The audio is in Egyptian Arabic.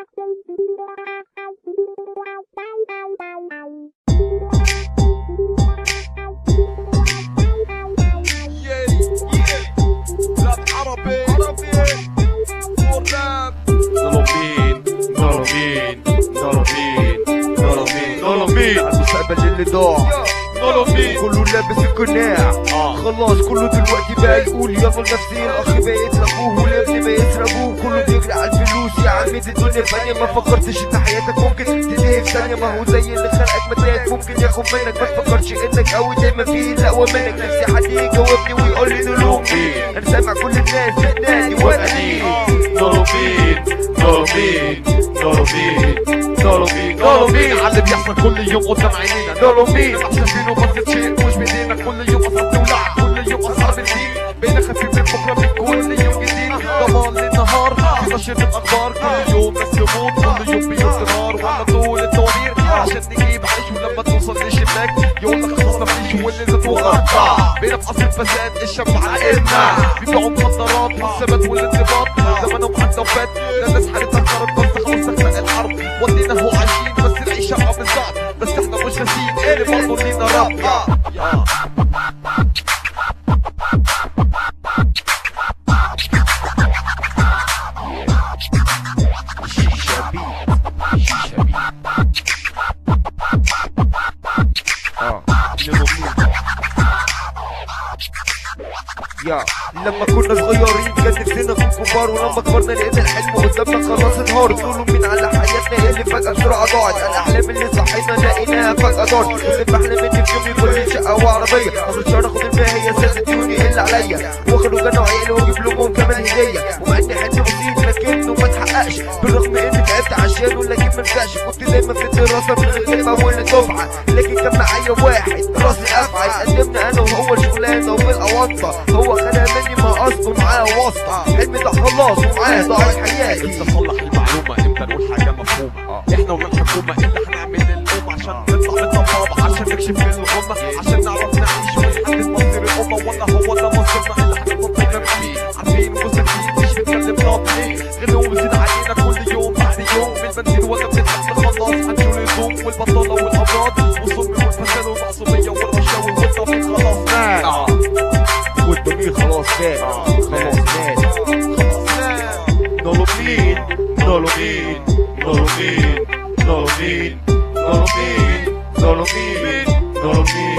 ظلمين ظلمين ظلمين ظلمين ظلمين المستقبل اللي ضاع ظلمين كله لابس القناع اه خلاص كله دلوقتي بقى يقول يلا لنفسي الاخ بقى يسرقوه والابن بقى يسرقوه كله بيجري على الفلوس يا عمي دي الدنيا فانية ما فكرتش ان حياتك ممكن تنتهي في ثانية ما هو زي اللي خلقك متاعك ممكن ياخد منك ما تفكرش انك قوي دايما فيه الاقوى منك نفسي حد يجاوبني ويقول لي نلومي انا سامع كل الناس بتنادي وانادي ظلمين ظلمين ظلمين ظلمين ظلمين على اللي بيحصل كل يوم قدام عينينا ظلمين محسوبين وبس شيء مش بايدينا كل يوم اصعب تولع كل يوم اصعب تزيد بقينا خفيف من بكره من كل يوم جديد ضمان للنهار في نشرة الاخبار كل يوم ناس تموت كل يوم بيوت نار ولا طول الدوامير عشان نجيب عيش ولما توصل للشباك يقول لك خلاص مفيش واللي زاد وغطى بقينا في عصر الفساد الشاب عقلنا بيبيعوا مخدرات والثبات والانضباط زمانهم حتى وفات لا الناس حالتها خرب بس خلاص تخلق الحرب ودينا هو عايشين بس العيشة صعب صعب بس احنا مش ناسيين ايه اللي برضه لينا رب يا يا لما كنا صغيرين كان نفسنا في كبار ولما كبرنا لقينا الحلم قدامنا خلاص انهار تقولوا مين على حياتنا اللي فجأة بسرعة ضاعت الاحلام اللي صحينا لقيناها فجأة ضاعت كنت بحلم اني في يوم يكون لي شقة وعربية اخر شهر اخد المية هي سد ديوني اللي عليا واخد وجنة وعيالي واجيب لهم كمان هدية ومع اني حلم بسيط لكنه ما اتحققش بالرغم اني تعبت عشانه لكن ما نفعش كنت دايما في الدراسة من غير اول دفعة لكن كان معايا واحد راسي افعل قدمنا انا وهو شغلانة وبالاونطة هو خدها مني ما قصده معاه واسطة حلمي ده خلاص ومعاه ضاعت حياتي امتى نصلح المعلومة امتى نقول حاجة مفهومة احنا ولا الحكومة اللي هنعمل الأمة عشان نطلع من الطبابة عشان نكشف الغمة عشان نعرف نعيش ونحدد مصير الأمة ولا هو ده مصيرنا اللي هنفضل فيه عارفين مساكين مش بنتكلم ناطقين غنوا وزيد علينا كل يوم بعد يوم من بنزين ولا بنتحمل خلاص هنشيل الهدوم والبطالة والأمراض والظلم والفساد والمعصومية والرشاوي والضغط خلاص مات آه. والضمير خلاص مات خلاص مات ظالمين ظالمين ظالمين ظالمين ظالمين ظالمين ظالمين